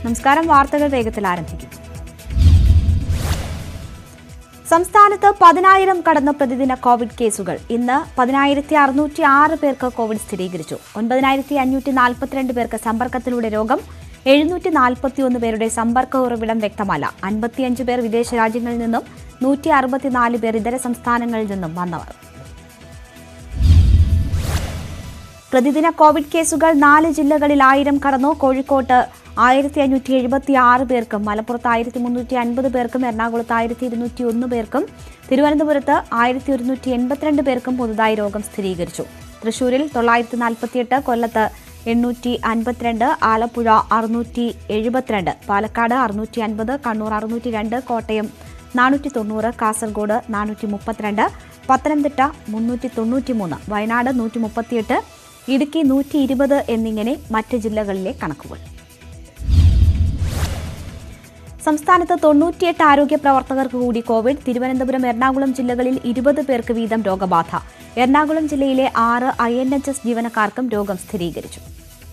നമസ്കാരം വാർത്തകൾ വേഗത്തിൽ ആരംഭിക്കും സംസ്ഥാനത്ത് പതിനായിരം കടന്ന പ്രതിദിന കോവിഡ് കേസുകൾ ഇന്ന് പതിനായിരത്തി അറുന്നൂറ്റി ആറ് പേർക്ക് കോവിഡ് സ്ഥിരീകരിച്ചു ഒൻപതിനായിരത്തി അഞ്ഞൂറ്റി നാൽപ്പത്തിരണ്ട് പേർക്ക് സമ്പർക്കത്തിലൂടെ രോഗം എഴുന്നൂറ്റി നാൽപ്പത്തിയൊന്ന് പേരുടെ സമ്പർക്ക ഉറവിടം വ്യക്തമല്ല അൻപത്തിയഞ്ച് പേർ വിദേശ രാജ്യങ്ങളിൽ നിന്നും നൂറ്റി അറുപത്തിനാല് പേർ ഇതര സംസ്ഥാനങ്ങളിൽ നിന്നും വന്നവർ പ്രതിദിന കോവിഡ് കേസുകൾ നാല് ജില്ലകളിൽ ആയിരം കടന്നു കോഴിക്കോട്ട് ആയിരത്തി അഞ്ഞൂറ്റി എഴുപത്തി ആറ് പേർക്കും മലപ്പുറത്ത് ആയിരത്തി മുന്നൂറ്റി അൻപത് പേർക്കും എറണാകുളത്ത് ആയിരത്തി ഇരുന്നൂറ്റി ഒന്ന് പേർക്കും തിരുവനന്തപുരത്ത് ആയിരത്തി ഒരുന്നൂറ്റി എൺപത്തിരണ്ട് പേർക്കും പുതുതായി രോഗം സ്ഥിരീകരിച്ചു തൃശൂരിൽ തൊള്ളായിരത്തി നാൽപ്പത്തിയെട്ട് കൊല്ലത്ത് എണ്ണൂറ്റി അൻപത്തിരണ്ട് ആലപ്പുഴ അറുന്നൂറ്റി എഴുപത്തിരണ്ട് പാലക്കാട് അറുന്നൂറ്റി അൻപത് കണ്ണൂർ അറുന്നൂറ്റി രണ്ട് കോട്ടയം നാനൂറ്റി തൊണ്ണൂറ് കാസർഗോഡ് നാനൂറ്റി മുപ്പത്തിരണ്ട് പത്തനംതിട്ട മുന്നൂറ്റി തൊണ്ണൂറ്റി മൂന്ന് വയനാട് നൂറ്റി മുപ്പത്തിയെട്ട് ഇടുക്കി നൂറ്റി ഇരുപത് എന്നിങ്ങനെ മറ്റ് ജില്ലകളിലെ കണക്കുകൾ സംസ്ഥാനത്ത് തൊണ്ണൂറ്റിയെട്ട് ആരോഗ്യ പ്രവർത്തകർക്ക് കൂടി കോവിഡ് തിരുവനന്തപുരം എറണാകുളം ജില്ലകളിൽ ഇരുപത് പേർക്ക് വീതം രോഗബാധ എറണാകുളം ജില്ലയിലെ ആറ് ഐ എൻ എച്ച് എസ് ജീവനക്കാർക്കും രോഗം സ്ഥിരീകരിച്ചു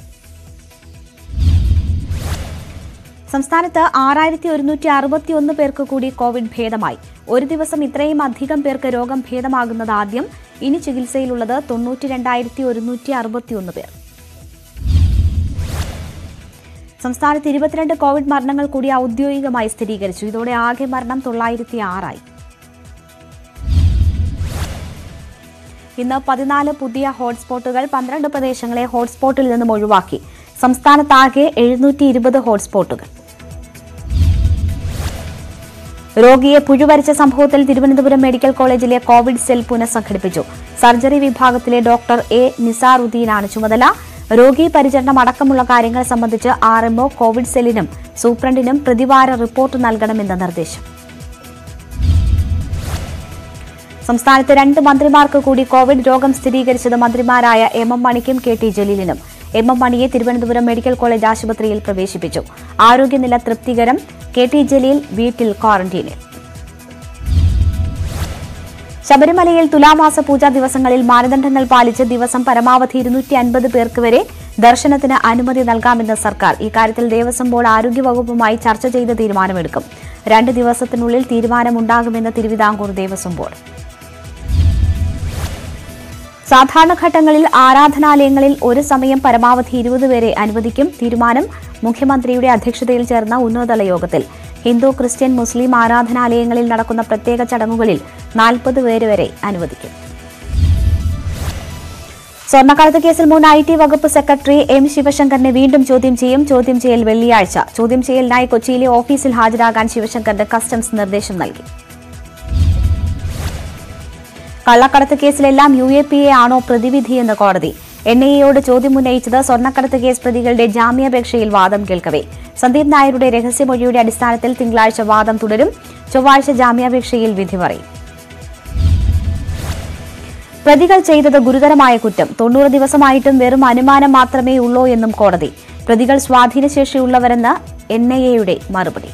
സംസ്ഥാനത്ത് ആറായിരത്തി ഒരുന്നൂറ്റി അറുപത്തിയൊന്ന് പേർക്ക് കൂടി കോവിഡ് ഭേദമായി ഒരു ദിവസം ഇത്രയും അധികം പേർക്ക് രോഗം ഭേദമാകുന്നത് ആദ്യം ഇനി ചികിത്സയിലുള്ളത് തൊണ്ണൂറ്റി രണ്ടായിരത്തി ഒരുന്നൂറ്റി അറുപത്തിയൊന്ന് പേർ സംസ്ഥാനത്ത് ഇരുപത്തിരണ്ട് കോവിഡ് മരണങ്ങൾ കൂടി ഔദ്യോഗികമായി സ്ഥിരീകരിച്ചു ഇതോടെ ആകെ മരണം തൊള്ളായിരത്തി ആറായി ഇന്ന് പതിനാല് പുതിയ ഹോട്ട്സ്പോട്ടുകൾ പന്ത്രണ്ട് പ്രദേശങ്ങളെ ഹോട്ട്സ്പോട്ടിൽ നിന്നും ഒഴിവാക്കി സംസ്ഥാനത്താകെ എഴുന്നൂറ്റി ഇരുപത് ഹോട്ട്സ്പോട്ടുകൾ രോഗിയെ പുഴുവരിച്ച സംഭവത്തിൽ തിരുവനന്തപുരം മെഡിക്കൽ കോളേജിലെ കോവിഡ് സെൽ പുനഃസംഘടിപ്പിച്ചു സർജറി വിഭാഗത്തിലെ ഡോക്ടർ എ നിസാറുദ്ദീനാണ് ചുമതല രോഗി പരിചരണം അടക്കമുള്ള കാര്യങ്ങൾ സംബന്ധിച്ച് ആർ എംഒ കോവിഡ് സെല്ലിനും സൂപ്രണ്ടിനും പ്രതിവാര റിപ്പോർട്ട് നൽകണമെന്ന നിർദ്ദേശം സംസ്ഥാനത്ത് രണ്ട് മന്ത്രിമാർക്ക് കൂടി കോവിഡ് രോഗം സ്ഥിരീകരിച്ചത് മന്ത്രിമാരായ എം എം മണിക്കും കെ ടി ജലീലിനും എം എം മണിയെ തിരുവനന്തപുരം മെഡിക്കൽ കോളേജ് ആശുപത്രിയിൽ പ്രവേശിപ്പിച്ചു ആരോഗ്യനില തൃപ്തികരം കെ ടി ജലീൽ വീട്ടിൽ ക്വാറന്റീനിൽ ശബരിമലയിൽ തുലാമാസ പൂജാ ദിവസങ്ങളിൽ മാനദണ്ഡങ്ങൾ പാലിച്ച് ദിവസം പരമാവധി ഇരുന്നൂറ്റി അൻപത് പേർക്ക് വരെ ദർശനത്തിന് അനുമതി നൽകാമെന്ന് സർക്കാർ ഇക്കാര്യത്തിൽ ദേവസ്വം ബോർഡ് ആരോഗ്യവകുപ്പുമായി ചർച്ച ചെയ്ത് തീരുമാനമെടുക്കും രണ്ട് ദിവസത്തിനുള്ളിൽ തീരുമാനമുണ്ടാകുമെന്ന് തിരുവിതാംകൂർ ദേവസ്വം ബോർഡ് സാധാരണഘട്ടങ്ങളിൽ ആരാധനാലയങ്ങളിൽ ഒരു സമയം പരമാവധി ഇരുപത് പേരെ അനുവദിക്കും തീരുമാനം മുഖ്യമന്ത്രിയുടെ അധ്യക്ഷതയിൽ ചേർന്ന ഉന്നതതല യോഗത്തിൽ ഹിന്ദു ക്രിസ്ത്യൻ മുസ്ലിം ആരാധനാലയങ്ങളിൽ നടക്കുന്ന പ്രത്യേക ചടങ്ങുകളിൽ നാൽപ്പത് പേര് വരെ അനുവദിക്കും സ്വർണ്ണക്കടത്ത് കേസിൽ മുൻ ഐ ടി വകുപ്പ് സെക്രട്ടറി എം ശിവശങ്കറിനെ വീണ്ടും ചോദ്യം ചെയ്യും ചോദ്യം ചെയ്യൽ വെള്ളിയാഴ്ച ചോദ്യം ചെയ്യലിനായി കൊച്ചിയിലെ ഓഫീസിൽ ഹാജരാകാൻ ശിവശങ്കറിന് കസ്റ്റംസ് നിർദ്ദേശം നൽകി കള്ളക്കടത്ത് കേസിലെല്ലാം യു എ പി എ ആണോ പ്രതിവിധിയെന്ന് കോടതി എൻ ഐ എയോട് ചോദ്യമുന്നയിച്ചത് സ്വർണ്ണക്കടത്ത് കേസ് പ്രതികളുടെ ജാമ്യാപേക്ഷയിൽ വാദം കേൾക്കവേ സന്ദീപ് നായരുടെ രഹസ്യമൊഴിയുടെ അടിസ്ഥാനത്തിൽ തിങ്കളാഴ്ച വാദം തുടരും ചൊവ്വാഴ്ച ജാമ്യാപേക്ഷയിൽ വിധി പറയും പ്രതികൾ ചെയ്തത് ഗുരുതരമായ കുറ്റം തൊണ്ണൂറ് ദിവസമായിട്ടും വെറും അനുമാനം മാത്രമേ ഉള്ളൂ എന്നും കോടതി പ്രതികൾ സ്വാധീനശേഷിയുള്ളവരെന്ന് എൻ ഐ എയുടെ മറുപടി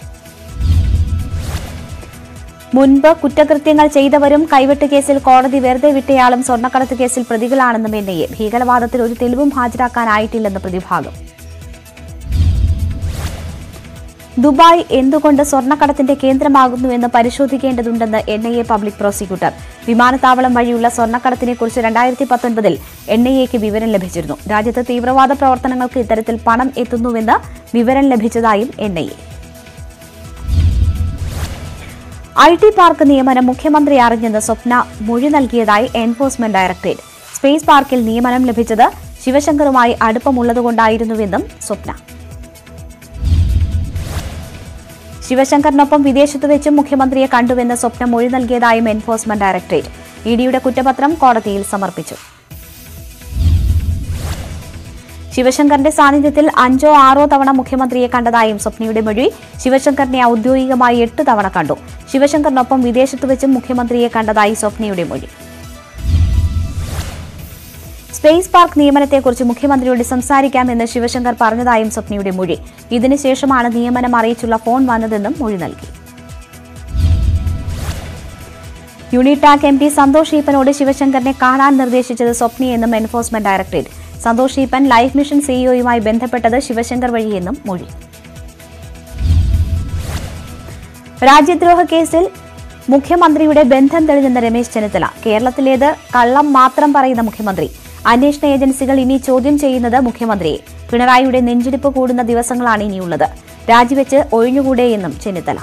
മുൻപ് കുറ്റകൃത്യങ്ങൾ ചെയ്തവരും കൈവെട്ട് കേസിൽ കോടതി വെറുതെ വിട്ടയാളും സ്വർണ്ണക്കടത്ത് കേസിൽ പ്രതികളാണെന്നും എൻ ഐ എ ഭീകരവാദത്തിൽ ഒരു തെളിവും ഹാജരാക്കാനായിട്ടില്ലെന്ന് പ്രതിഭാഗം ദുബായ് എന്തുകൊണ്ട് സ്വർണ്ണക്കടത്തിന്റെ കേന്ദ്രമാകുന്നുവെന്ന് പരിശോധിക്കേണ്ടതുണ്ടെന്ന് N I A public prosecutor വിമാനത്താവളം വഴിയുള്ള സ്വർണ്ണക്കടത്തിനെക്കുറിച്ച് രണ്ടായിരത്തി പത്തൊൻപതിൽ എൻ ഐ എക്ക് വിവരം ലഭിച്ചിരുന്നു രാജ്യത്ത് തീവ്രവാദ പ്രവർത്തനങ്ങൾക്ക് ഇത്തരത്തിൽ പണം എത്തുന്നുവെന്ന് വിവരം ലഭിച്ചതായും N I A I T park നിയമനം മുഖ്യമന്ത്രി അറിഞ്ഞെന്ന് സ്വപ്ന മൊഴി നൽകിയതായി എൻഫോഴ്സ്മെന്റ് ഡയറക്ടറേറ്റ് സ്പേസ് പാർക്കിൽ നിയമനം ലഭിച്ചത് ശിവശങ്കറുമായി അടുപ്പമുള്ളതുകൊണ്ടായിരുന്നുവെന്നും സ്വപ്ന ശിവശങ്കറിനൊപ്പം വിദേശത്ത് വെച്ചും മുഖ്യമന്ത്രിയെ കണ്ടുവെന്ന് സ്വപ്ന മൊഴി നൽകിയതായും എൻഫോഴ്സ്മെന്റ് ഡയറക്ടറേറ്റ് ഇഡിയുടെ കുറ്റപത്രം കോടതിയിൽ സമർപ്പിച്ചു ശിവശങ്കറിന്റെ സാന്നിധ്യത്തിൽ അഞ്ചോ ആറോ തവണ മുഖ്യമന്ത്രിയെ കണ്ടതായും സ്വപ്നയുടെ മൊഴി ശിവശങ്കറിനെ ഔദ്യോഗികമായി എട്ട് തവണ കണ്ടു ശിവശങ്കറിനൊപ്പം വിദേശത്ത് വെച്ചും മുഖ്യമന്ത്രിയെ കണ്ടതായി സ്വപ്നയുടെ മൊഴി സ്പേസ് പാർക്ക് നിയമനത്തെക്കുറിച്ച് മുഖ്യമന്ത്രിയോട് സംസാരിക്കാമെന്ന് ശിവശങ്കർ പറഞ്ഞതായും സ്വപ്നയുടെ മൊഴി ഇതിനുശേഷമാണ് നിയമനം അറിയിച്ചുള്ള ഫോൺ വന്നതെന്നും മൊഴി നൽകി യൂണിടാക് എം പി സന്തോഷ് ഈപ്പനോട് ശിവശങ്കറിനെ കാണാൻ നിർദ്ദേശിച്ചത് സ്വപ്നയെന്നും enforcement directorate Santhosh Eappen life mission സിഇഒയുമായി ബന്ധപ്പെട്ടത് ശിവശങ്കർ വഴിയെന്നും മൊഴി രാജ്യദ്രോഹ കേസിൽ മുഖ്യമന്ത്രിയുടെ ബന്ധം തെളിഞ്ഞെന്ന രമേശ് ചെന്നിത്തല കേരളത്തിലേത് കള്ളം മാത്രം പറയുന്ന മുഖ്യമന്ത്രി അന്വേഷണ ഏജൻസികൾ ഇനി ചോദ്യം ചെയ്യുന്നത് മുഖ്യമന്ത്രിയെ പിണറായിയുടെ നെഞ്ചിടിപ്പ് കൂടുന്ന ദിവസങ്ങളാണ് ഇനിയുള്ളത് രാജിവെച്ച് ഒഴിഞ്ഞുകൂടെയെന്നും ചെന്നിത്തല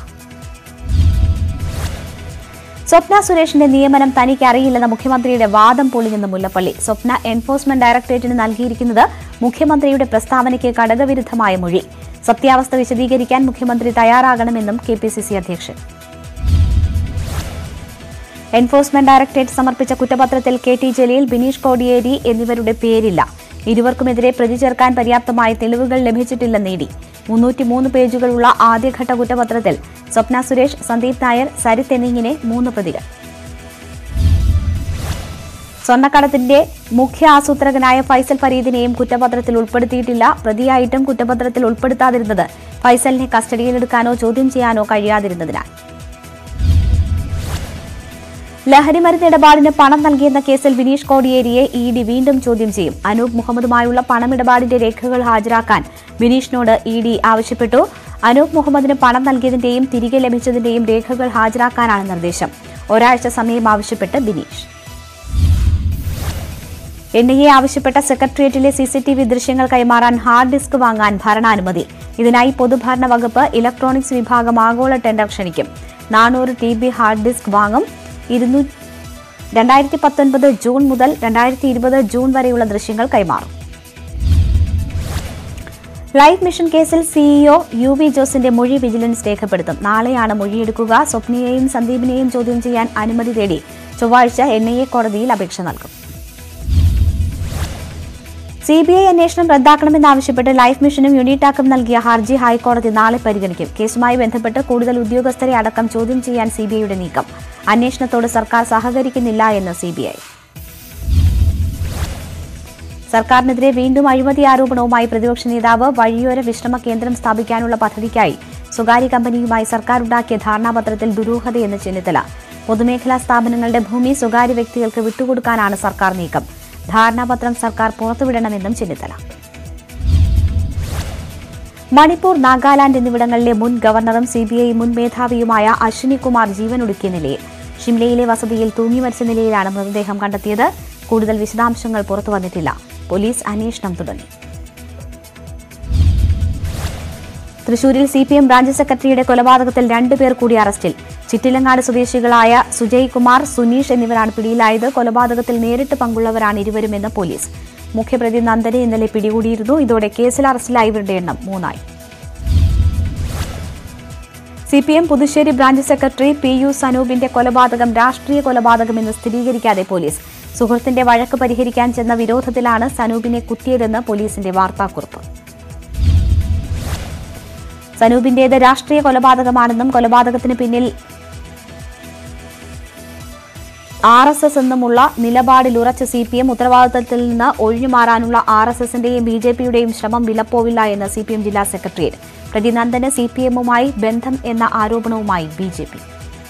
സ്വപ്ന സുരേഷിന്റെ നിയമനം തനിക്ക് അറിയില്ലെന്ന മുഖ്യമന്ത്രിയുടെ വാദം പൊളിഞ്ഞെന്ന് മുല്ലപ്പള്ളി സ്വപ്ന എൻഫോഴ്സ്മെന്റ് ഡയറക്ടറേറ്റിന് നൽകിയിരിക്കുന്നത് മുഖ്യമന്ത്രിയുടെ പ്രസ്താവനയ്ക്ക് ഘടകവിരുദ്ധമായ മൊഴി സത്യാവസ്ഥ വിശദീകരിക്കാൻ മുഖ്യമന്ത്രി തയ്യാറാകണമെന്നും കെ പി സി സി അധ്യക്ഷൻ എൻഫോഴ്സ്മെന്റ് ഡയറക്ടറേറ്റ് സമർപ്പിച്ച കുറ്റപത്രത്തിൽ കെ ടി ജലീൽ ബിനീഷ് കോടിയേരി എന്നിവരുടെ പേരില്ല ഇരുവർക്കുമെതിരെ പ്രതി ചേർക്കാൻ പര്യാപ്തമായ തെളിവുകൾ ലഭിച്ചിട്ടില്ലെന്ന് ഇ ഡി മുന്നൂറ്റിമൂന്ന് പേജുകളുള്ള ആദ്യഘട്ട കുറ്റപത്രത്തിൽ സ്വപ്ന സുരേഷ് സന്ദീപ് നായർ സരിത്ത് എന്നിങ്ങനെ മൂന്ന് പ്രതികൾ സ്വർണ്ണക്കടത്തിന്റെ മുഖ്യ ആസൂത്രകനായ ഫൈസൽ ഫരീദിനെയും കുറ്റപത്രത്തിൽ ഉൾപ്പെടുത്തിയിട്ടില്ല പ്രതിയായിട്ടും കുറ്റപത്രത്തിൽ ഉൾപ്പെടുത്താതിരുന്നത് ഫൈസലിനെ കസ്റ്റഡിയിലെടുക്കാനോ ചോദ്യം ചെയ്യാനോ കഴിയാതിരുന്നതിനാൽ ലഹരിമരുന്ന് ഇടപാടിന് പണം നൽകിയെന്ന കേസിൽ വിനീഷ് കോടിയേരിയെ ഇ ഡി വീണ്ടും ചോദ്യം ചെയ്യും അനൂപ് മുഹമ്മദുമായുള്ള പണമിടപാടിന്റെ രേഖകൾ ഹാജരാക്കാൻ വിനീഷിനോട് ഇ ഡി ആവശ്യപ്പെട്ടു അനൂപ് മുഹമ്മദിന് പണം നൽകിയതിന്റെയും തിരികെ ലഭിച്ചതിന്റെയും രേഖകൾ ഹാജരാക്കാനാണ് നിർദ്ദേശം ഒരാഴ്ച സമയം ആവശ്യപ്പെട്ട് ബിനീഷ് എൻ ഐ എ ആവശ്യപ്പെട്ട സെക്രട്ടേറിയറ്റിലെ സി സി ടി വി ദൃശ്യങ്ങൾ കൈമാറാൻ ഹാർഡ് ഡിസ്ക് വാങ്ങാൻ ഭരണാനുമതി ഇതിനായി പൊതുഭരണ വകുപ്പ് ഇലക്ട്രോണിക്സ് വിഭാഗം ആഗോള ടെൻഡർ ക്ഷണിക്കും നാനൂറ് ടി ബി ഹാർഡ് ഡിസ്ക് വാങ്ങും ഇരുന്നൂ രണ്ടായിരത്തി പത്തൊൻപത് ജൂൺ മുതൽ രണ്ടായിരത്തി ഇരുപത് ജൂൺ വരെയുള്ള ദൃശ്യങ്ങൾ കൈമാറും ലൈഫ് മിഷൻ കേസിൽ സിഇഒ യു വി ജോസിന്റെ മൊഴി വിജിലൻസ് രേഖപ്പെടുത്തും നാളെയാണ് മൊഴിയെടുക്കുക സ്വപ്നയെയും സന്ദീപിനെയും ചോദ്യം ചെയ്യാൻ അനുമതി തേടി ചൊവ്വാഴ്ച എൻ ഐ എ കോടതിയിൽ അപേക്ഷ നൽകും സി ബി ഐ അന്വേഷണം റദ്ദാക്കണമെന്നാവശ്യപ്പെട്ട് ലൈഫ് മിഷനും യൂണിറ്റാക്കും നൽകിയ ഹർജി ഹൈക്കോടതി നാളെ പരിഗണിക്കും കേസുമായി ബന്ധപ്പെട്ട് കൂടുതൽ ഉദ്യോഗസ്ഥരെ അടക്കം ചോദ്യം ചെയ്യാൻ സി ബി ഐയുടെ നീക്കം അന്വേഷണത്തോട് സർക്കാർ സഹകരിക്കുന്നില്ല എന്ന് സി ബി ഐ സർക്കാരിനെതിരെ വീണ്ടും അഴിമതി ആരോപണവുമായി പ്രതിപക്ഷ നേതാവ് വഴിയോര വിശ്രമ കേന്ദ്രം സ്ഥാപിക്കാനുള്ള പദ്ധതിക്കായി സ്വകാര്യ കമ്പനിയുമായി സർക്കാർ ഉണ്ടാക്കിയ ധാരണാപത്രത്തിൽ ദുരൂഹതയെന്ന് ചെന്നിത്തല പൊതുമേഖലാ സ്ഥാപനങ്ങളുടെ ഭൂമി സ്വകാര്യ വ്യക്തികൾക്ക് വിട്ടുകൊടുക്കാനാണ് സർക്കാർ നീക്കം ധാരണാപത്രം സർക്കാർ പുറത്തുവിടണമെന്നും ചെന്നിത്തല മണിപ്പൂർ നാഗാലാന്റ് എന്നിവിടങ്ങളിലെ മുൻ ഗവർണറും സിബിഐ മുൻ മേധാവിയുമായ അശ്വിനി കുമാർ ജീവനൊടുക്കിയ നിലയിൽ ഷിംലയിലെ വസതിയിൽ തൂങ്ങിമരിച്ച നിലയിലാണ് മൃതദേഹം കണ്ടെത്തിയത് കൂടുതൽ വിശദാംശങ്ങൾ പുറത്തുവന്നിട്ടില്ല പോലീസ് അന്വേഷണം തുടങ്ങി തൃശൂരിൽ സി പി എം ബ്രാഞ്ച് സെക്രട്ടറിയുടെ കൊലപാതകത്തിൽ രണ്ടുപേർ കൂടി അറസ്റ്റിൽ ചിറ്റിലങ്ങാട് സ്വദേശികളായ സുജയ് കുമാർ സുനീഷ് എന്നിവരാണ് പിടിയിലായത് കൊലപാതകത്തിൽ നേരിട്ട് പങ്കുള്ളവരാണ് ഇരുവരുമെന്ന് പോലീസ് മുഖ്യപ്രതി നന്ദനെ ഇന്നലെ പിടികൂടിയിരുന്നു ഇതോടെ കേസിൽ അറസ്റ്റിലായവരുടെ എണ്ണം മൂന്നായി C P M Puthussery branch secretary P U സനൂപിന്റെ കൊലപാതകം രാഷ്ട്രീയ കൊലപാതകമെന്ന് സ്ഥിരീകരിക്കാതെ പോലീസ് സുഹൃത്തിന്റെ വഴക്ക് പരിഹരിക്കാൻ ചെന്ന വിരോധത്തിലാണ് സനൂപിനെ കുത്തിയതെന്ന് പോലീസിന്റെ വാർത്താക്കുറിപ്പ് സനൂപിന്റേത് രാഷ്ട്രീയ കൊലപാതകമാണെന്നും കൊലപാതകത്തിന് പിന്നിൽ ആർ എസ് എസ് എന്നുമുള്ള നിലപാടിൽ ഉറച്ച സി പി എം ഉത്തരവാദിത്തത്തിൽ നിന്ന് ഒഴിഞ്ഞുമാറാനുള്ള ആർ എസ് എസിന്റെയും ബി ജെ പിയുടെയും ശ്രമം വിലപ്പോവില്ല എന്ന് സി പി എം ജില്ലാ സെക്രട്ടേറിയറ്റ് പ്രതിനന്ദന് സി പി എമ്മുമായി ബന്ധം എന്ന ആരോപണവുമായി ബി ജെ പി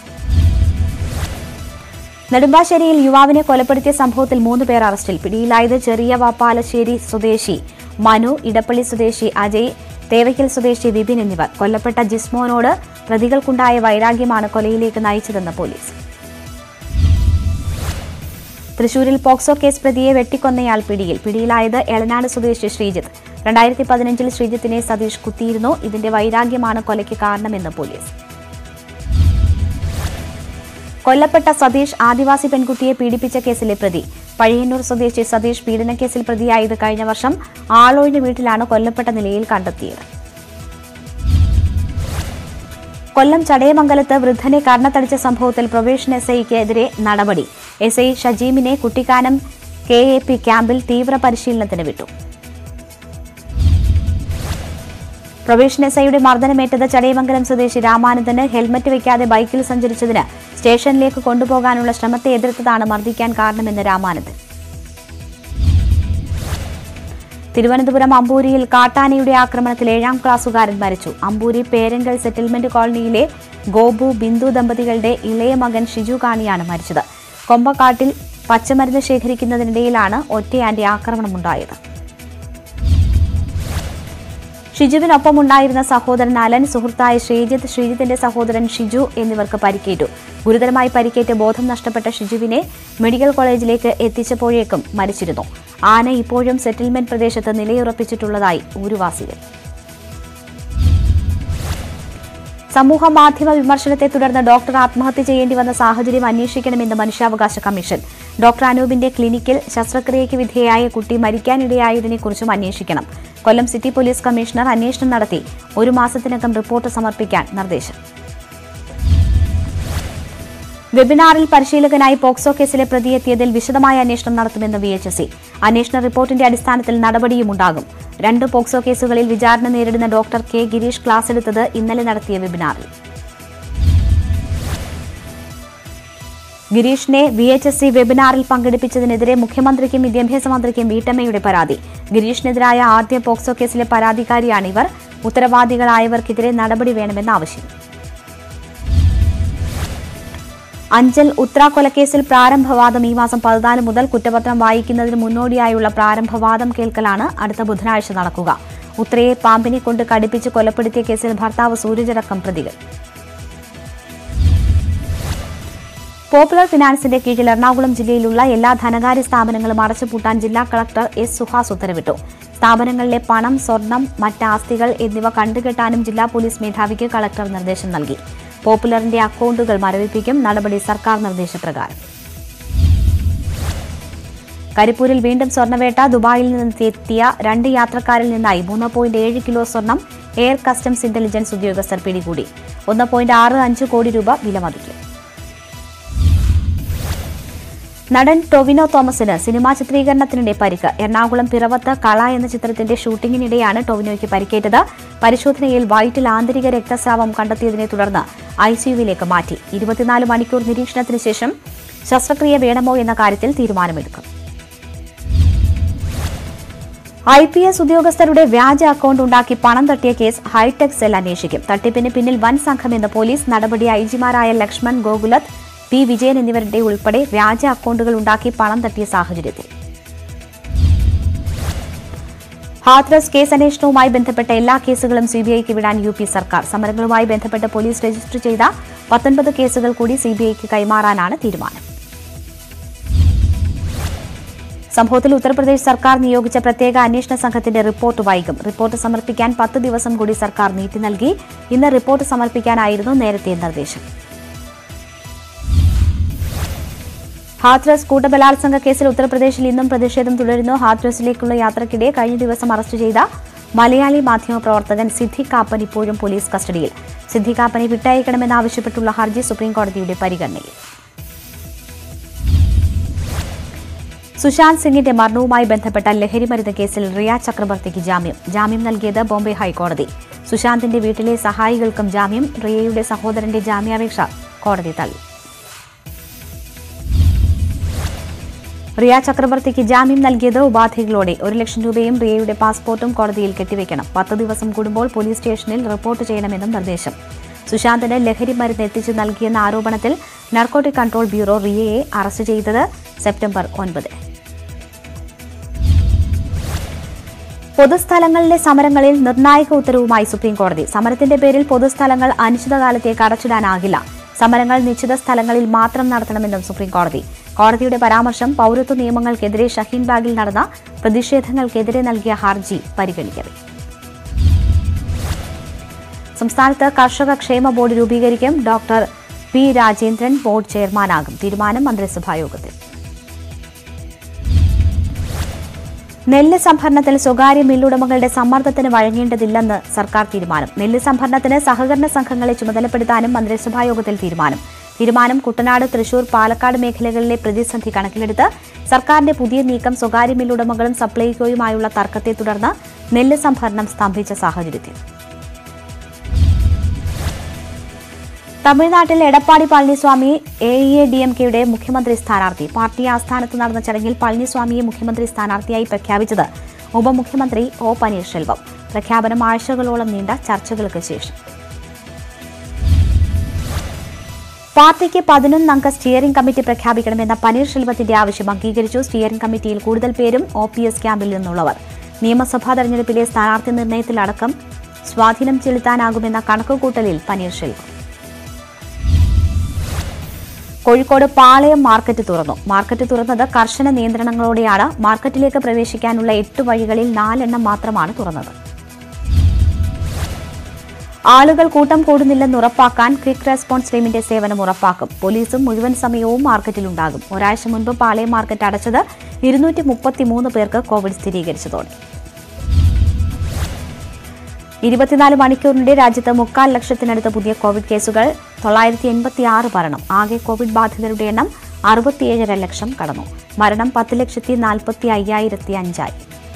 നെടുമ്പാശ്ശേരിയിൽ യുവാവിനെ കൊലപ്പെടുത്തിയ സംഭവത്തിൽ മൂന്ന് പേർ അറസ്റ്റിൽ പിടിയിലായത് ചെറിയ വാപ്പാലശ്ശേരി സ്വദേശി മനു ഇടപ്പള്ളി സ്വദേശി അജയ് തേവയ്ക്കൽ സ്വദേശി വിപിൻ എന്നിവർ കൊല്ലപ്പെട്ട ജിസ്മോനോട് പ്രതികൾക്കുണ്ടായ വൈരാഗ്യമാണ് കൊലയിലേക്ക് നയിച്ചതെന്ന് പോലീസ് തൃശൂരിൽ പോക്സോ കേസ് പ്രതിയെ വെട്ടിക്കൊന്നയാൾ പിടിയിൽ പിടിയിലായത് എളനാട് സ്വദേശി ശ്രീജിത്ത് രണ്ടായിരത്തി പതിനഞ്ചിൽ ശ്രീജിത്തിനെ സതീഷ് കുത്തിയിരുന്നു ഇതിന്റെ വൈരാഗ്യമാണ് കൊലയ്ക്ക് കാരണമെന്ന് പോലീസ് കൊല്ലപ്പെട്ട സതീഷ് ആദിവാസി പെൺകുട്ടിയെ പീഡിപ്പിച്ച കേസിലെ പ്രതി പഴയന്നൂർ സ്വദേശി സതീഷ് പീഡനക്കേസിൽ പ്രതിയായത് കഴിഞ്ഞ വർഷം ആളൊഴിഞ്ഞ വീട്ടിലാണ് കൊല്ലപ്പെട്ട നിലയിൽ കണ്ടെത്തിയത് കൊല്ലം ചടയമംഗലത്ത് വൃദ്ധനെ കർണത്തടിച്ച സംഭവത്തിൽ പ്രൊബേഷൻ എസ് ഐക്കെതിരെ നടപടി എസ് ഐ ഷജീമിനെ കുട്ടിക്കാനം കെ എ പി ക്യാമ്പിൽ തീവ്ര പരിശീലനത്തിന് വിട്ടു പ്രൊബേഷൻ എസ് ഐയുടെ മർദ്ദനമേറ്റത് ചടയമംഗലം സ്വദേശി രാമാനന്ദന് ഹെൽമറ്റ് വയ്ക്കാതെ ബൈക്കിൽ സഞ്ചരിച്ചതിന് സ്റ്റേഷനിലേക്ക് കൊണ്ടുപോകാനുള്ള ശ്രമത്തെ എതിർത്തതാണ് മർദ്ദിക്കാൻ കാരണമെന്ന് രാമാനന്ദൻ തിരുവനന്തപുരം അമ്പൂരിയിൽ കാട്ടാനയുടെ ആക്രമണത്തിൽ ഏഴാം ക്ലാസ്സുകാരൻ മരിച്ചു അമ്പൂരി പേരങ്കൽ സെറ്റിൽമെന്റ് കോളനിയിലെ ഗോപു ബിന്ദു ദമ്പതികളുടെ ഇളയ മകൻ ഷിജു കാണിയാണ് മരിച്ചത് കൊമ്പക്കാട്ടിൽ പച്ചമരുന്ന് ശേഖരിക്കുന്നതിനിടയിലാണ് ഒറ്റയാന്റെ ആക്രമണമുണ്ടായത് ഷിജുവിനൊപ്പം ഉണ്ടായിരുന്ന സഹോദരൻ അലൻ സുഹൃത്തായ ശ്രീജിത്ത് ശ്രീജിത്തിന്റെ സഹോദരൻ ഷിജു എന്നിവർക്ക് പരിക്കേറ്റു ഗുരുതരമായി പരിക്കേറ്റ് ബോധം നഷ്ടപ്പെട്ട ഷിജുവിനെ മെഡിക്കൽ കോളേജിലേക്ക് എത്തിച്ചപ്പോഴേക്കും മരിച്ചിരുന്നു ആന ഇപ്പോഴും സെറ്റിൽമെന്റ് പ്രദേശത്ത് നിലയുറപ്പിച്ചിട്ടുള്ളതായി ഊരുവാസികൾ സമൂഹ മാധ്യമ വിമർശനത്തെ തുടർന്ന് ഡോക്ടർ ആത്മഹത്യ ചെയ്യേണ്ടി വന്ന സാഹചര്യം അന്വേഷിക്കണമെന്ന് മനുഷ്യാവകാശ കമ്മീഷൻ ഡോക്ടർ അനൂപിന്റെ ക്ലിനിക്കിൽ ശസ്ത്രക്രിയയ്ക്ക് വിധേയായ കുട്ടി മരിക്കാനിടയായതിനെക്കുറിച്ചും അന്വേഷിക്കണം കൊല്ലം സിറ്റി പോലീസ് കമ്മീഷണർ അന്വേഷണം നടത്തി ഒരു മാസത്തിനകം റിപ്പോർട്ട് സമർപ്പിക്കാൻ നിർദ്ദേശം വെബിനാറിൽ പരിശീലകനായി പോക്സോ കേസിലെ പ്രതിയെത്തിയതിൽ വിശദമായ അന്വേഷണം നടത്തുമെന്ന് വി എച്ച് എസ് അന്വേഷണ റിപ്പോർട്ടിന്റെ അടിസ്ഥാനത്തിൽ നടപടിയുമുണ്ടാകും രണ്ട് പോക്സോ കേസുകളിൽ വിചാരണ നേരിടുന്ന ഡോക്ടർ കെ ഗിരീഷ് ക്ലാസ് എടുത്തത് ഇന്നലെ നടത്തിയ വെബിനാറിൽ ഗിരീഷിനെ വി എച്ച് എസ് സി വെബിനാറിൽ പങ്കെടുപ്പിച്ചതിനെതിരെ മുഖ്യമന്ത്രിക്കും വിദ്യാഭ്യാസ മന്ത്രിക്കും വീട്ടമ്മയുടെ പരാതി ഗിരീഷിനെതിരായ ആദ്യ പോക്സോ കേസിലെ പരാതിക്കാരിയാണ് ഇവർ ഉത്തരവാദികളായവർക്കെതിരെ നടപടി വേണമെന്ന ആവശ്യം അഞ്ചൽ ഉത്ര കൊലക്കേസിൽ പ്രാരംഭവാദം ഈ മാസം പതിനാല് മുതൽ കുറ്റപത്രം വായിക്കുന്നതിന് മുന്നോടിയായുള്ള പ്രാരംഭവാദം കേൾക്കലാണ് അടുത്ത ബുധനാഴ്ച നടക്കുക ഉത്രയെ പാമ്പിനെ കൊണ്ട് കടിപ്പിച്ച് കൊലപ്പെടുത്തിയ കേസിൽ ഭർത്താവ് സൂരജടക്കം പ്രതികൾ പോപ്പുലർ ഫിനാൻസിന്റെ കീഴിൽ എറണാകുളം ജില്ലയിലുള്ള എല്ലാ ധനകാര്യ സ്ഥാപനങ്ങളും അടച്ചുപൂട്ടാൻ ജില്ലാ കളക്ടർ എസ് സുഹാസ് ഉത്തരവിട്ടു സ്ഥാപനങ്ങളിലെ പണം സ്വർണം മറ്റ് ആസ്തികൾ എന്നിവ കണ്ടുകെട്ടാനും ജില്ലാ പോലീസ് മേധാവിക്ക് കളക്ടർ നിർദ്ദേശം നൽകി പോപ്പുലറിന്റെ അക്കൗണ്ടുകൾ മരവിപ്പിക്കും നടപടി സർക്കാർ നിർദ്ദേശപ്രകാരം കരിപ്പൂരിൽ വീണ്ടും സ്വർണ്ണവേട്ട ദുബായിൽ നിന്ന് എത്തിയ രണ്ട് യാത്രക്കാരിൽ നിന്നായി മൂന്ന് പോയിന്റ് ഏഴ് കിലോ സ്വർണം എയർ കസ്റ്റംസ് ഇന്റലിജൻസ് ഉദ്യോഗസ്ഥർ പിടികൂടി ഒന്ന് പോയിന്റ് ആറ് അഞ്ച് കോടി രൂപ വിലമതിക്കും നടൻ ടൊവിനോ തോമസിന് സിനിമാ ചിത്രീകരണത്തിനിടെ പരിക്ക് എറണാകുളം പിറവത്ത് കള എന്ന ചിത്രത്തിന്റെ ഷൂട്ടിങ്ങിനിടെയാണ് ടൊവിനോയ്ക്ക് പരിക്കേറ്റത് പരിശോധനയിൽ വയറ്റിൽ ആന്തരിക രക്തസ്രാവം കണ്ടെത്തിയതിനെ തുടർന്ന് ഐസിയുവിലേക്ക് മാറ്റി ഇരുപത്തിനാല് മണിക്കൂർ നിരീക്ഷണത്തിന് ശേഷം ശസ്ത്രക്രിയ വേണമോ എന്ന കാര്യത്തിൽ തീരുമാനമെടുക്കും ഐ പി എസ് ഉദ്യോഗസ്ഥരുടെ വ്യാജ അക്കൗണ്ട് ഉണ്ടാക്കി പണം തട്ടിയ കേസ് ഹൈടെക് സെൽ അന്വേഷിക്കും തട്ടിപ്പിന് പിന്നിൽ വൻ സംഘമെന്ന് പോലീസ് നടപടി ഐജിമാരായ ലക്ഷ്മൺ ഗോകുലത്ത് പി വിജയൻ എന്നിവരുടെ ഉൾപ്പെടെ വ്യാജ അക്കൗണ്ടുകൾ ഉണ്ടാക്കി പണം തട്ടിയ സാഹചര്യത്തിൽ ഹാത്രസ് കേസ് അന്വേഷണവുമായി ബന്ധപ്പെട്ട എല്ലാ കേസുകളും സിബിഐക്ക് വിടാൻ യു പി സർക്കാർ സമരങ്ങളുമായി ബന്ധപ്പെട്ട് പോലീസ് രജിസ്റ്റർ ചെയ്ത പത്തൊൻപത് കേസുകൾ കൂടി സിബിഐക്ക് കൈമാറാനാണ് തീരുമാനം സംഭവത്തിൽ ഉത്തർപ്രദേശ് സർക്കാർ നിയോഗിച്ച പ്രത്യേക അന്വേഷണ സംഘത്തിന്റെ റിപ്പോർട്ട് വൈകും റിപ്പോർട്ട് സമർപ്പിക്കാൻ പത്ത് ദിവസം കൂടി സർക്കാർ നീട്ടി നൽകി ഇന്ന് റിപ്പോർട്ട് സമർപ്പിക്കാനായിരുന്നു നേരത്തെ നിർദ്ദേശം ഹാത്രസ് കൂട്ടബലാത്സംഗ കേസിൽ ഉത്തർപ്രദേശിൽ ഇന്നും പ്രതിഷേധം തുടരുന്നു ഹാത്രസിലേക്കുള്ള യാത്രക്കിടെ കഴിഞ്ഞ ദിവസം അറസ്റ്റ് ചെയ്ത മലയാളി മാധ്യമ പ്രവർത്തകൻ സിദ്ദിഖ് കാപ്പൻ ഇപ്പോഴും പോലീസ് കസ്റ്റഡിയിൽ സിദ്ദിഖ് കാപ്പനെ വിട്ടയക്കണമെന്നാവശ്യപ്പെട്ടുള്ള ഹർജി സുപ്രീംകോടതിയുടെ പരിഗണനയിൽ സുശാന്ത് സിംഗിന്റെ മരണവുമായി ബന്ധപ്പെട്ട ലഹരിമരുന്ന് കേസിൽ റിയ ചക്രവർത്തിക്ക് ജാമ്യം ജാമ്യം നൽകിയത് ബോംബെ ഹൈക്കോടതി സുശാന്തിന്റെ വീട്ടിലെ സഹായികൾക്കും ജാമ്യം റിയയുടെ സഹോദരന്റെ ജാമ്യാപേക്ഷ കോടതി തള്ളി റിയ ചക്രവർത്തിക്ക് ജാമ്യം നൽകിയത് ഉപാധികളോടെ ഒരു ലക്ഷം രൂപയും റിയയുടെ പാസ്പോർട്ടും കോടതിയിൽ കെട്ടിവെക്കണം പത്ത് ദിവസം കൂടുമ്പോൾ പോലീസ് സ്റ്റേഷനിൽ റിപ്പോർട്ട് ചെയ്യണമെന്നും നിർദ്ദേശം സുശാന്തിന് ലഹരി മരുന്ന് എത്തിച്ചു നൽകിയെന്ന ആരോപണത്തിൽ നർക്കോട്ടിക് കൺട്രോൾ ബ്യൂറോ റിയയെ അറസ്റ്റ് ചെയ്തത് സെപ്റ്റംബർ ഒൻപത് പൊതുസ്ഥലങ്ങളിലെ സമരങ്ങളിൽ നിർണായക ഉത്തരവുമായി സുപ്രീംകോടതി സമരത്തിന്റെ പേരിൽ പൊതുസ്ഥലങ്ങൾ അനിശ്ചിതകാലത്തേക്ക് അടച്ചിടാനാകില്ല സമരങ്ങൾ നിശ്ചിത സ്ഥലങ്ങളിൽ മാത്രം നടത്തണമെന്നും സുപ്രീംകോടതി കോടതിയുടെ പരാമർശം പൌരത്വ നിയമങ്ങൾക്കെതിരെ ഷഹീൻബാഗിൽ നടന്ന പ്രതിഷേധങ്ങൾക്കെതിരെ നൽകിയ ഹർജി പരിഗണിക്കവേ സംസ്ഥാനത്ത് കർഷക ക്ഷേമ ബോർഡ് രൂപീകരിക്കും ഡോക്ടർ പി രാജേന്ദ്രൻ ബോർഡ് ചെയർമാനാകും തീരുമാനം മന്ത്രിസഭാ യോഗത്തിൽ നെല്ല് സംഭരണത്തിൽ സ്വകാര്യ മില്ലുടമകളുടെ സമ്മർദ്ദത്തിന് വഴങ്ങേണ്ടതില്ലെന്ന് സർക്കാർ തീരുമാനം നെല്ല് സംഭരണത്തിന് സഹകരണ സംഘങ്ങളെ ചുമതലപ്പെടുത്താനും മന്ത്രിസഭാ യോഗത്തിൽ തീരുമാനം തീരുമാനം കുട്ടനാട് തൃശൂർ പാലക്കാട് മേഖലകളിലെ പ്രതിസന്ധി കണക്കിലെടുത്ത് സർക്കാരിന്റെ പുതിയ നീക്കം സ്വകാര്യ മില്ലുടമകളും സപ്ലൈകോയുമായുള്ള തർക്കത്തെ തുടർന്ന് നെല്ല് സംഭരണം സ്തംഭിച്ച സാഹചര്യത്തിൽ തമിഴ്നാട്ടിൽ Edappadi Palaniswami A I A D M കെയുടെ മുഖ്യമന്ത്രി സ്ഥാനാർത്ഥി പാർട്ടി ആസ്ഥാനത്ത് നടന്ന ചടങ്ങിൽ പളനിസ്വാമിയെ മുഖ്യമന്ത്രി സ്ഥാനാർത്ഥിയായി പ്രഖ്യാപിച്ചത് ഉപമുഖ്യമന്ത്രി ഒ പനീർശെൽവം പ്രഖ്യാപനം ആഴ്ചകളോളം നീണ്ട ചർച്ചകൾക്ക് ശേഷം പാർട്ടിക്ക് പതിനൊന്നംഗ സ്റ്റിയറിംഗ് കമ്മിറ്റി പ്രഖ്യാപിക്കണമെന്ന പനീർശെൽവത്തിന്റെ ആവശ്യം അംഗീകരിച്ചു സ്റ്റിയറിംഗ് കമ്മിറ്റിയിൽ കൂടുതൽ പേരും ഒ പി എസ് ക്യാമ്പിൽ നിന്നുള്ളവർ നിയമസഭാ തെരഞ്ഞെടുപ്പിലെ സ്ഥാനാർത്ഥി നിർണയത്തിലടക്കം സ്വാധീനം ചെലുത്താനാകുമെന്ന കണക്കുകൂട്ടലിൽ പനീർശെൽവം കോഴിക്കോട് പാളയം മാർക്കറ്റ് തുറന്നു മാർക്കറ്റ് തുറന്നത് കർശന നിയന്ത്രണങ്ങളോടെയാണ് മാർക്കറ്റിലേക്ക് പ്രവേശിക്കാനുള്ള എട്ട് വഴികളിൽ നാലെണ്ണം മാത്രമാണ് തുറന്നത് ആളുകൾ കൂട്ടം കൂടുന്നില്ലെന്ന് ഉറപ്പാക്കാൻ ക്വിക്ക് റെസ്പോൺസ് ടീമിന്റെ സേവനം ഉറപ്പാക്കും പോലീസും മുഴുവൻ സമയവും മാർക്കറ്റിലുണ്ടാകും ഒരാഴ്ച മുൻപ് പാളയം മാർക്കറ്റ് അടച്ചത് ഇരുന്നൂറ്റി മുപ്പത്തിമൂന്ന് പേർക്ക് കോവിഡ് സ്ഥിരീകരിച്ചതോടെ ഇരുപത്തിനാല് മണിക്കൂറിനിടെ രാജ്യത്ത് മുക്കാൽ ലക്ഷത്തിനടുത്ത് പുതിയ കോവിഡ് കേസുകൾ തൊള്ളായിരത്തി എൺപത്തി ആറ് മരണം ആകെ കോവിഡ് ബാധിതരുടെ എണ്ണം അറുപത്തിയേഴര ലക്ഷം കടന്നു മരണം പത്ത് ലക്ഷത്തി നാൽപ്പത്തി അയ്യായിരത്തി അഞ്ചായി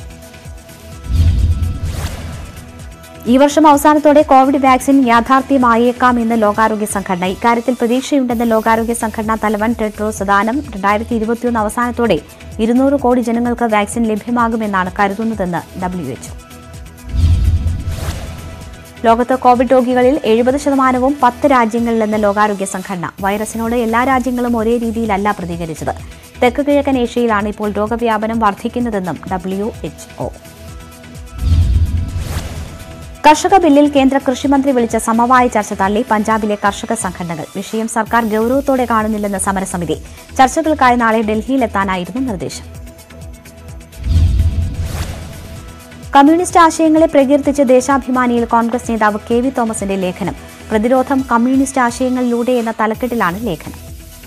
ഈ വർഷം അവസാനത്തോടെ കോവിഡ് വാക്സിൻ യാഥാർത്ഥ്യമായേക്കാമെന്ന് ലോകാരോഗ്യ സംഘടന ഇക്കാര്യത്തിൽ പ്രതീക്ഷയുണ്ടെന്ന് ലോകാരോഗ്യ സംഘടനാ തലവൻ ടെഡ്രോസ് അദാനം രണ്ടായിരത്തി ഇരുപത്തിയൊന്ന് അവസാനത്തോടെ ഇരുന്നൂറ് കോടി ജനങ്ങൾക്ക് വാക്സിൻ ലഭ്യമാകുമെന്നാണ് കരുതുന്നതെന്ന് ഡബ്ല്യുഎച്ച്ഒ ലോകത്ത് കോവിഡ് രോഗികളിൽ എഴുപത് ശതമാനവും പത്ത് രാജ്യങ്ങളിലെന്ന് ലോകാരോഗ്യ സംഘടന വൈറസിനോട് എല്ലാ രാജ്യങ്ങളും ഒരേ രീതിയിലല്ല പ്രതികരിച്ചത് തെക്ക് കിഴക്കൻ ഏഷ്യയിലാണ് ഇപ്പോൾ രോഗവ്യാപനം വർദ്ധിക്കുന്നതെന്നും ഡബ്ല്യു എച്ച്ഒ കർഷക ബില്ലിൽ കേന്ദ്ര കൃഷിമന്ത്രി വിളിച്ച സമവായ ചർച്ച തള്ളി പഞ്ചാബിലെ കർഷക സംഘടനകൾ വിഷയം സർക്കാർ ഗൌരവത്തോടെ കാണുന്നില്ലെന്ന് സമരസമിതി ചർച്ചകൾക്കായി നാളെ ഡൽഹിയിലെത്താനായിരുന്നു നിർദ്ദേശം കമ്മ്യൂണിസ്റ്റ് ആശയങ്ങളെ പ്രകീർത്തിച്ച് ദേശാഭിമാനിയിൽ കോൺഗ്രസ് നേതാവ് കെ വി തോമസിന്റെ ലേഖനം പ്രതിരോധം കമ്മ്യൂണിസ്റ്റ് ആശയങ്ങളിലൂടെ എന്ന തലക്കെട്ടിലാണ് ലേഖനം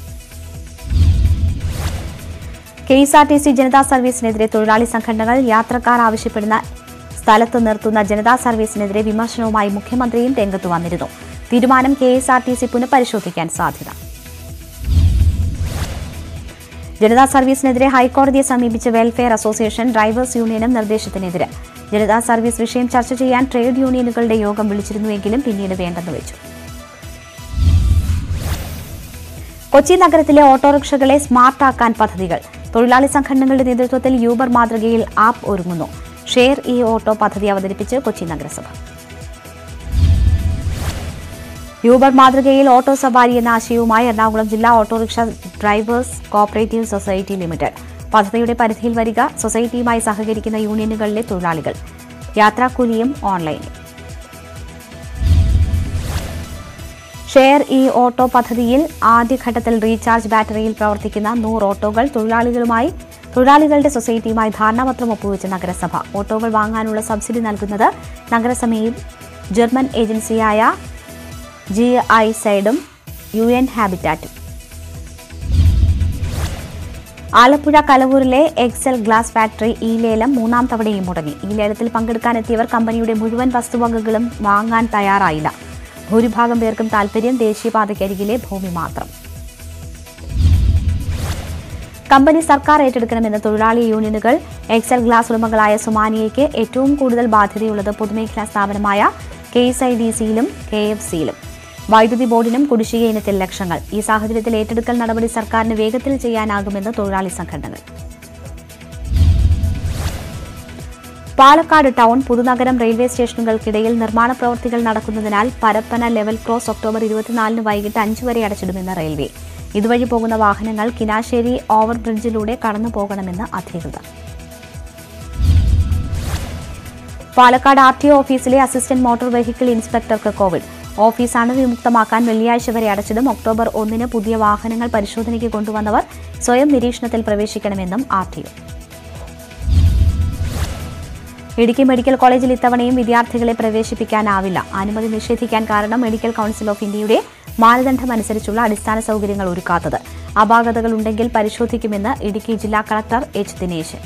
K S R T C Janata സർവീസിനെതിരെ തൊഴിലാളി സംഘടനകൾ യാത്രക്കാർ ആവശ്യപ്പെടുന്ന സ്ഥലത്ത് നിർത്തുന്ന ജനതാ സർവീസിനെതിരെ വിമർശനവുമായി മുഖ്യമന്ത്രിയും രംഗത്ത് വന്നിരുന്നു തീരുമാനം K S R T C പുനഃപരിശോധിക്കാൻ സാധ്യത ജനതാ സർവീസിനെതിരെ ഹൈക്കോടതിയെ സമീപിച്ച വെൽഫെയർ അസോസിയേഷൻ ഡ്രൈവേഴ്സ് യൂണിയനും നിർദ്ദേശത്തിനെതിരെ ജനതാ സർവീസ് വിഷയം ചർച്ച ചെയ്യാൻ ട്രേഡ് യൂണിയനുകളുടെ യോഗം വിളിച്ചിരുന്നുവെങ്കിലും പിന്നീട് വേണ്ടെന്ന് വെച്ചു കൊച്ചി നഗരത്തിലെ ഓട്ടോറിക്ഷകളെ സ്മാർട്ടാക്കാൻ പദ്ധതികൾ തൊഴിലാളി സംഘടനകളുടെ നേതൃത്വത്തിൽ യൂബർ മാതൃകയിൽ ആപ്പ് ഒരുങ്ങുന്നു ഷെയർ ഇ ഓട്ടോ പദ്ധതി അവതരിപ്പിച്ച് കൊച്ചി നഗരസഭ യൂബർ മാതൃകയിൽ ഓട്ടോ സവാരി എന്ന ആശയവുമായി എറണാകുളം ജില്ലാ autorickshaw drivers cooperative society limited പദ്ധതിയുടെ പരിധിയിൽ വരിക സൊസൈറ്റിയുമായി സഹകരിക്കുന്ന യൂണിയനുകളിലെ തൊഴിലാളികൾ യാത്രാക്കൂലിയും ഓൺലൈനിൽ ഷെയർ ഇ ഓട്ടോ പദ്ധതിയിൽ ആദ്യഘട്ടത്തിൽ റീചാർജ് ബാറ്ററിയിൽ പ്രവർത്തിക്കുന്ന നൂറ് ഓട്ടോകൾ തൊഴിലാളികളുമായി തൊഴിലാളികളുടെ സൊസൈറ്റിയുമായി ധാരണാപത്രം ഒപ്പുവെച്ച നഗരസഭ ഓട്ടോകൾ വാങ്ങാനുള്ള സബ്സിഡി നൽകുന്നത് നഗരസഭയും ജർമ്മൻ ഏജൻസിയായ ജി ഐ സൈഡും യു എൻ ഹാബിറ്റാറ്റും ആലപ്പുഴ കലവൂരിലെ എക്സൽ ഗ്ലാസ് ഫാക്ടറി ഈ ലേലം മൂന്നാം തവണയും മുടങ്ങി ഈ ലേലത്തിൽ പങ്കെടുക്കാനെത്തിയവർ കമ്പനിയുടെ മുഴുവൻ വസ്തുവകകളും വാങ്ങാൻ തയ്യാറായില്ല ഭൂരിഭാഗം പേർക്കും താൽപര്യം ദേശീയപാതയ്ക്കരികിലെ ഭൂമി മാത്രം കമ്പനി സർക്കാർ ഏറ്റെടുക്കണമെന്ന് തൊഴിലാളി യൂണിയനുകൾ എക്സൽ ഗ്ലാസ് ഉടമകളായ സുമാനിയയ്ക്ക് ഏറ്റവും കൂടുതൽ ബാധ്യതയുള്ളത് പൊതുമേഖലാ സ്ഥാപനമായ കെ എസ് ഐ ഡി സിയിലും കെ എഫ് സിയിലും വൈദ്യുതി ബോർഡിനും കുടിശ്ശിക ഇനത്തിൽ ലക്ഷങ്ങൾ ഈ സാഹചര്യത്തിൽ ഏറ്റെടുക്കൽ നടപടി സർക്കാരിന് വേഗത്തിൽ ചെയ്യാനാകുമെന്ന് തൊഴിലാളി സംഘടനകൾ പാലക്കാട് ടൗൺ പുതുനഗരം റെയിൽവേ സ്റ്റേഷനുകൾക്കിടയിൽ നിർമ്മാണ പ്രവൃത്തികൾ നടക്കുന്നതിനാൽ പരപ്പന ലെവൽ ക്രോസ് ഒക്ടോബർ ഇരുപത്തിനാലിന് വൈകിട്ട് അഞ്ച് വരെ അടച്ചിടുമെന്ന് റെയിൽവേ ഇതുവഴി പോകുന്ന വാഹനങ്ങൾ കിനാശ്ശേരി ഓവർ ബ്രിഡ്ജിലൂടെ കടന്നു പോകണമെന്ന് അധികൃതർ പാലക്കാട് ആർ ടി ഒ ഓഫീസിലെ അസിസ്റ്റന്റ് മോട്ടോർ വെഹിക്കിൾ ഇൻസ്പെക്ടർക്ക് കോവിഡ് ഓഫീസ് അണുവിമുക്തമാക്കാൻ വെള്ളിയാഴ്ച വരെ അടച്ചതും ഒക്ടോബർ ഒന്നിന് പുതിയ വാഹനങ്ങൾ പരിശോധനയ്ക്ക് കൊണ്ടുവന്നവർ സ്വയം നിരീക്ഷണത്തിൽ പ്രവേശിക്കണമെന്നും R T O Idukki medical കോളേജിൽ ഇത്തവണയും വിദ്യാർത്ഥികളെ പ്രവേശിപ്പിക്കാനാവില്ല അനുമതി നിഷേധിക്കാൻ കാരണം മെഡിക്കൽ കൌൺസിൽ ഓഫ് ഇന്ത്യയുടെ മാനദണ്ഡമനുസരിച്ചുള്ള അടിസ്ഥാന സൗകര്യങ്ങൾ ഒരുക്കാത്തത് അപാകതകൾ ഉണ്ടെങ്കിൽ പരിശോധിക്കുമെന്ന് ഇടുക്കി ജില്ലാ കളക്ടർ എച്ച് ദിനേശൻ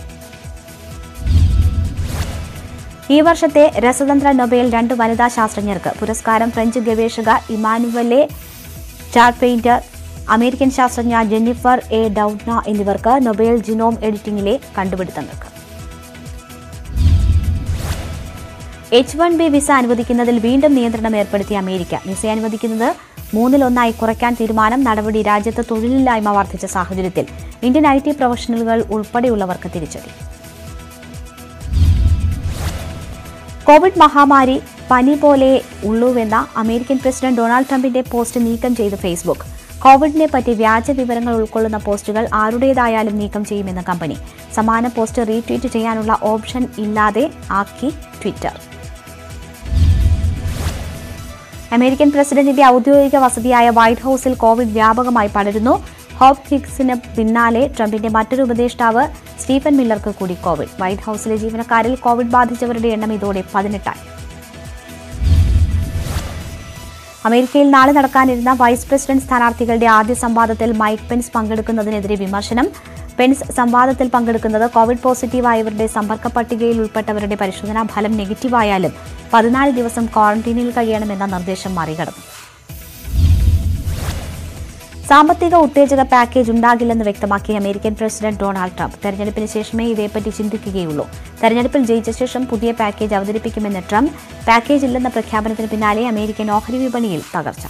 ഈ വർഷത്തെ രസതന്ത്ര നൊബേൽ രണ്ട് വനിതാ ശാസ്ത്രജ്ഞർക്ക് പുരസ്കാരം ഫ്രഞ്ച് ഗവേഷക ഇമാനുവലെ ചാർപെയിന്റർ അമേരിക്കൻ ശാസ്ത്രജ്ഞ ജെന്നിഫർ എ ഡൌട്ന എന്നിവർക്ക് നൊബേൽ ജിനോം എഡിറ്റിംഗിലെ കണ്ടുപിടുത്തങ്ങൾക്ക് എച്ച് വൺ ബി വിസ അനുവദിക്കുന്നതിൽ വീണ്ടും നിയന്ത്രണം ഏർപ്പെടുത്തിയ അമേരിക്ക വിസ അനുവദിക്കുന്നത് മൂന്നിലൊന്നായി കുറയ്ക്കാൻ തീരുമാനം നടപടി രാജ്യത്ത് തൊഴിലില്ലായ്മ വർദ്ധിച്ച സാഹചര്യത്തിൽ ഇന്ത്യൻ ഐ ടി പ്രൊഫഷണലുകൾ ഉൾപ്പെടെയുള്ളവർക്ക് തിരിച്ചടി കോവിഡ് മഹാമാരി പനി പോലെ ഉള്ളൂവെന്ന അമേരിക്കൻ പ്രസിഡന്റ് ഡൊണാൾഡ് ട്രംപിന്റെ പോസ്റ്റ് നീക്കം ചെയ്ത് ഫേസ്ബുക്ക് കോവിഡിനെ പറ്റി വ്യാജ വിവരങ്ങൾ ഉൾക്കൊള്ളുന്ന പോസ്റ്റുകൾ ആരുടേതായാലും നീക്കം ചെയ്യുമെന്ന് കമ്പനി സമാന പോസ്റ്റ് റീട്വീറ്റ് ചെയ്യാനുള്ള ഓപ്ഷൻ ഇല്ലാതെ ആക്കി ട്വിറ്റർ അമേരിക്കൻ പ്രസിഡന്റിന്റെ ഔദ്യോഗിക വസതിയായ വൈറ്റ് ഹൌസിൽ കോവിഡ് വ്യാപകമായി പടരുന്നു ഹോപ്പ് ഹിഗ്സിന് പിന്നാലെ ട്രംപിന്റെ മറ്റൊരു ഉപദേഷ്ടാവ് സ്റ്റീഫൻ മില്ലർക്ക് കൂടി കോവിഡ് വൈറ്റ് ഹൌസിലെ ജീവനക്കാരിൽ കോവിഡ് ബാധിച്ചവരുടെ എണ്ണം ഇതോടെ പതിനെട്ടായി അമേരിക്കയിൽ നാളെ നടക്കാനിരുന്ന വൈസ് പ്രസിഡന്റ് സ്ഥാനാർത്ഥികളുടെ ആദ്യ സംവാദത്തിൽ മൈക്ക് പെൻസ് പങ്കെടുക്കുന്നതിനെതിരെ വിമർശനം പെൻസ് സംവാദത്തിൽ പങ്കെടുക്കുന്നത് കോവിഡ് പോസിറ്റീവായവരുടെ സമ്പർക്ക പട്ടികയിൽ ഉൾപ്പെട്ടവരുടെ പരിശോധനാ ഫലം നെഗറ്റീവായാലും പതിനാല് ദിവസം ക്വാറന്റീനിൽ കഴിയണമെന്ന നിർദ്ദേശം മറികടന്നു സാമ്പത്തിക ഉത്തേജക പാക്കേജ് ഉണ്ടാകില്ലെന്ന് വ്യക്തമാക്കി അമേരിക്കൻ പ്രസിഡന്റ് ഡൊണാൾഡ് ട്രംപ് തെരഞ്ഞെടുപ്പിന് ശേഷമേ ഇതേപ്പറ്റി ചിന്തിക്കുകയുള്ളൂ തെരഞ്ഞെടുപ്പിൽ ജയിച്ച ശേഷം പുതിയ പാക്കേജ് അവതരിപ്പിക്കുമെന്ന് ട്രംപ് പാക്കേജ് ഇല്ലെന്ന പ്രഖ്യാപനത്തിന് പിന്നാലെ അമേരിക്കൻ ഓഹരി വിപണിയിൽ തകർച്ച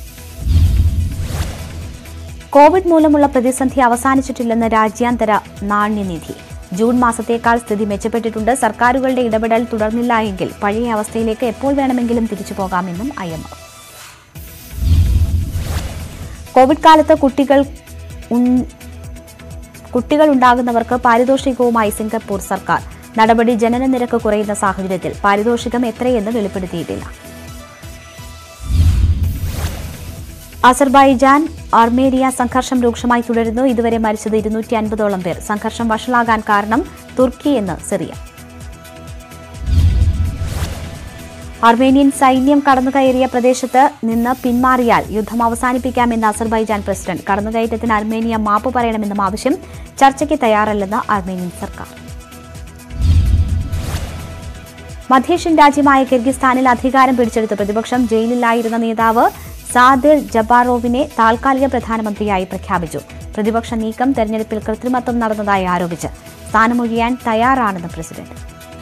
കോവിഡ് മൂലമുള്ള പ്രതിസന്ധി അവസാനിച്ചിട്ടില്ലെന്ന് രാജ്യാന്തര നാണ്യനിധി ജൂൺ മാസത്തേക്കാൾ സ്ഥിതി മെച്ചപ്പെട്ടിട്ടുണ്ട് സർക്കാരുകളുടെ ഇടപെടൽ തുടർന്നില്ല എങ്കിൽ പഴയ അവസ്ഥയിലേക്ക് എപ്പോൾ വേണമെങ്കിലും തിരിച്ചു പോകാമെന്നും ഐ എം എഫ് കോവിഡ് കാലത്ത് കുട്ടികൾ ഉൺ- കുട്ടികൾ ഉണ്ടാകുന്നവർക്ക് പാരിതോഷികവുമായി സിംഗപ്പൂർ സർക്കാർ നടപടി ജനന നിരക്ക് കുറയുന്ന സാഹചര്യത്തിൽ പാരിതോഷികം എത്രയെന്ന് വെളിപ്പെടുത്തിയിട്ടില്ല അസർബൈജാൻ അർമേനിയ സംഘർഷം രൂക്ഷമായി തുടരുന്നു ഇതുവരെ മരിച്ചത് ഇരുന്നൂറ്റി അൻപതോളം പേർ സംഘർഷം വഷളാകാൻ കാരണം തുർക്കി എന്ന് സിറിയ അർമേനിയൻ സൈന്യം കടന്നുകയറിയ പ്രദേശത്ത് നിന്ന് പിന്മാറിയാൽ യുദ്ധം അവസാനിപ്പിക്കാമെന്ന് അസർബൈജാൻ പ്രസിഡന്റ് കടന്നുകയറ്റത്തിന് അർമേനിയ മാപ്പ് പറയണമെന്നും ആവശ്യം ചർച്ചയ്ക്ക് തയ്യാറല്ലെന്ന് അർമേനിയൻ സർക്കാർ മധ്യേഷ്യൻ രാജ്യമായ കിർഗിസ്ഥാനിൽ അധികാരം പിടിച്ചെടുത്ത പ്രതിപക്ഷം ജയിലിലായിരുന്ന നേതാവ് സാദിർ ജബാറോവിനെ താൽക്കാലിക പ്രധാനമന്ത്രിയായി പ്രഖ്യാപിച്ചു പ്രതിപക്ഷ നീക്കം തെരഞ്ഞെടുപ്പിൽ കൃത്രിമത്വം നടന്നതായി ആരോപിച്ച് സ്ഥാനമൊഴിയാൻ തയ്യാറാണെന്ന് പ്രസിഡന്റ്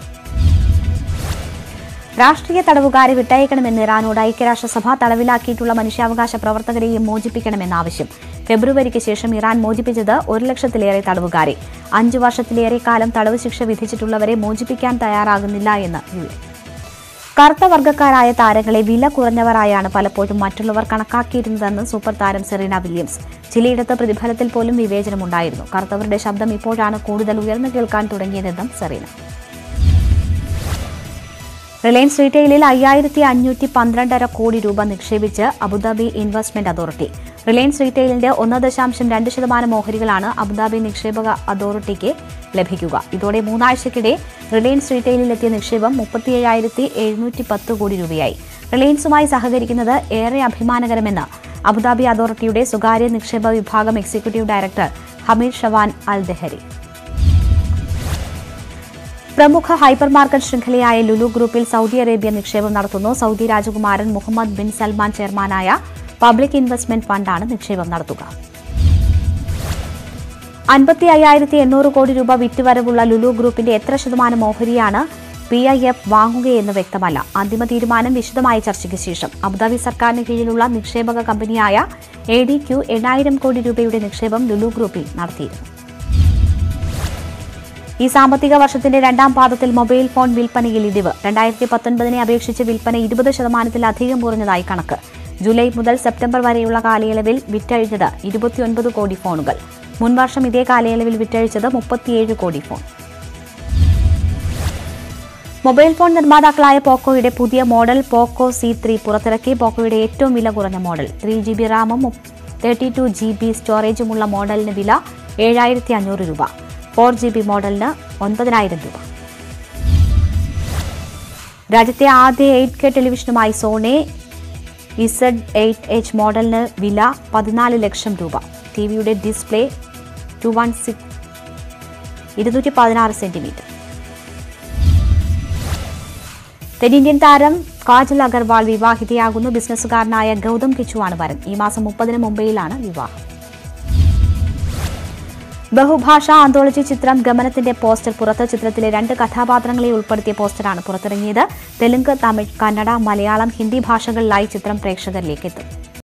രാഷ്ട്രീയ തടവുകാരെ വിട്ടയക്കണമെന്ന് ഇറാനോട് ഐക്യരാഷ്ട്രസഭ തടവിലാക്കിയിട്ടുള്ള മനുഷ്യാവകാശ പ്രവർത്തകരെയും മോചിപ്പിക്കണമെന്ന ആവശ്യം ഫെബ്രുവരിക്ക് ശേഷം ഇറാൻ മോചിപ്പിച്ചത് ഒരു ലക്ഷത്തിലേറെ തടവുകാരെ അഞ്ചു വർഷത്തിലേറെ കാലം തടവ് ശിക്ഷ വിധിച്ചിട്ടുള്ളവരെ മോചിപ്പിക്കാൻ തയ്യാറാകുന്നില്ല എന്ന് യു എൻ കറുത്ത വർഗ്ഗക്കാരായ താരങ്ങളെ വില കുറഞ്ഞവരായാണ് പലപ്പോഴും മറ്റുള്ളവർ കണക്കാക്കിയിരുന്നതെന്ന് സൂപ്പർ താരം സെറീന വില്യംസ് ചിലയിടത്ത് പ്രതിഫലത്തിൽ പോലും വിവേചനമുണ്ടായിരുന്നു കറുത്തവരുടെ ശബ്ദം ഇപ്പോഴാണ് കൂടുതൽ ഉയർന്നു കേൾക്കാൻ തുടങ്ങിയതെന്നും സെറീന റിലയൻസ് റീറ്റെയിലിൽ അയ്യായിരത്തി അഞ്ഞൂറ്റി പന്ത്രണ്ടര കോടി രൂപ നിക്ഷേപിച്ച് അബുദാബി ഇൻവെസ്റ്റ്മെന്റ് അതോറിറ്റി റിലയൻസ് റീറ്റെയിലിന്റെ ഒന്ന് ദശാംശം രണ്ട് ശതമാനം ഓഹരികളാണ് അബുദാബി നിക്ഷേപക അതോറിറ്റിക്ക് ലഭിക്കുക ഇതോടെ മൂന്നാഴ്ചയ്ക്കിടെ റിലയൻസ് റീറ്റെയിലിലെത്തിയ നിക്ഷേപം മുപ്പത്തിയേഴായിരത്തി എഴുന്നൂറ്റി പത്ത് കോടി രൂപയായി റിലയൻസുമായി സഹകരിക്കുന്നത് ഏറെ അഭിമാനകരമെന്ന് അബുദാബി അതോറിറ്റിയുടെ സ്വകാര്യ നിക്ഷേപ വിഭാഗം executive director Hamid Shawan Al Dhaheri പ്രമുഖ ഹൈപ്പർ മാർക്കറ്റ് ശൃംഖലയായ ലുലു ഗ്രൂപ്പിൽ സൗദി അറേബ്യ നിക്ഷേപം നടത്തുന്നു സൗദി രാജകുമാരൻ മുഹമ്മദ് ബിൻ സൽമാൻ ചെയർമാനായ പബ്ലിക് ഇൻവെസ്റ്റ്മെന്റ് ഫണ്ടാണ് നിക്ഷേപം നടത്തുക അൻപത്തി അയ്യായിരത്തി എണ്ണൂറ് കോടി രൂപ വിറ്റുവരവുള്ള ലുലു ഗ്രൂപ്പിന്റെ എത്ര ശതമാനം ഓഹരിയാണ് പി ഐ എഫ് വാങ്ങുകയെന്ന് വ്യക്തമല്ല അന്തിമ തീരുമാനം വിശദമായ ചർച്ചയ്ക്ക് ശേഷം അബുദാബി സർക്കാരിന് കീഴിലുള്ള നിക്ഷേപക കമ്പനിയായ എ ഡി ക്യു എണ്ണായിരം കോടി രൂപയുടെ നിക്ഷേപം ലുലു ഗ്രൂപ്പിൽ നടത്തിയിരുന്നു ഈ സാമ്പത്തിക വർഷത്തിന്റെ രണ്ടാം പാദത്തിൽ മൊബൈൽ ഫോൺ വിൽപ്പനയിൽ ഇടിവ് രണ്ടായിരത്തി പത്തൊൻപതിനെ അപേക്ഷിച്ച് വിൽപ്പന ഇരുപത് ശതമാനത്തിലധികം കുറഞ്ഞതായി കണക്ക് ജൂലൈ മുതൽ സെപ്റ്റംബർ വരെയുള്ള കാലയളവിൽ വിറ്റഴിഞ്ഞത് ഇരുപത്തിയൊൻപത് കോടി ഫോണുകൾ മുൻവർഷം ഇതേ കാലയളവിൽ വിറ്റഴിച്ചത് മുപ്പത്തിയേഴ് കോടി ഫോൺ മൊബൈൽ ഫോൺ നിർമ്മാതാക്കളായ പോക്കോയുടെ പുതിയ മോഡൽ പോക്കോ സി ത്രീ പുറത്തിറക്കി പോക്കോയുടെ ഏറ്റവും വില കുറഞ്ഞ മോഡൽ ത്രീ ജി ബി റാമും തേർട്ടി ടു ജി ബി സ്റ്റോറേജുമുള്ള മോഡലിന് വില ഏഴായിരത്തി അഞ്ഞൂറ് രൂപ ഫോർ ജി ബി മോഡലിന് ഒൻപതിനായിരം രൂപ രാജ്യത്തെ ആദ്യ എയ്റ്റ് കെ ടെലിവിഷനുമായി സോണി ഇസഡ് എയ്റ്റ് എച്ച് മോഡലിന് വില പതിനാല് ലക്ഷം രൂപ ടി വിയുടെ ഡിസ്പ്ലേ ടു വൺ സിക്സ് ഇരുന്നൂറ്റി പതിനാറ് സെന്റിമീറ്റർ തെന്നിന്ത്യൻ താരം കാജൽ അഗർവാൾ വിവാഹിതയാകുന്നു ബിസിനസ്സുകാരനായ ഗൗതം കിച്ചുവാണ് വരൻ ഈ മാസം മുപ്പതിന് മുംബൈയിലാണ് വിവാഹം ബഹുഭാഷാ ആന്തോളജി ചിത്രം ഗമനത്തിന്റെ പോസ്റ്റർ പുറത്ത് ചിത്രത്തിലെ രണ്ട് കഥാപാത്രങ്ങളെ ഉൾപ്പെടുത്തിയ പോസ്റ്ററാണ് പുറത്തിറങ്ങിയത് തെലുങ്ക് തമിഴ് കന്നഡ മലയാളം ഹിന്ദി ഭാഷകളിലായി ചിത്രം പ്രേക്ഷകരിലേക്ക് എത്തും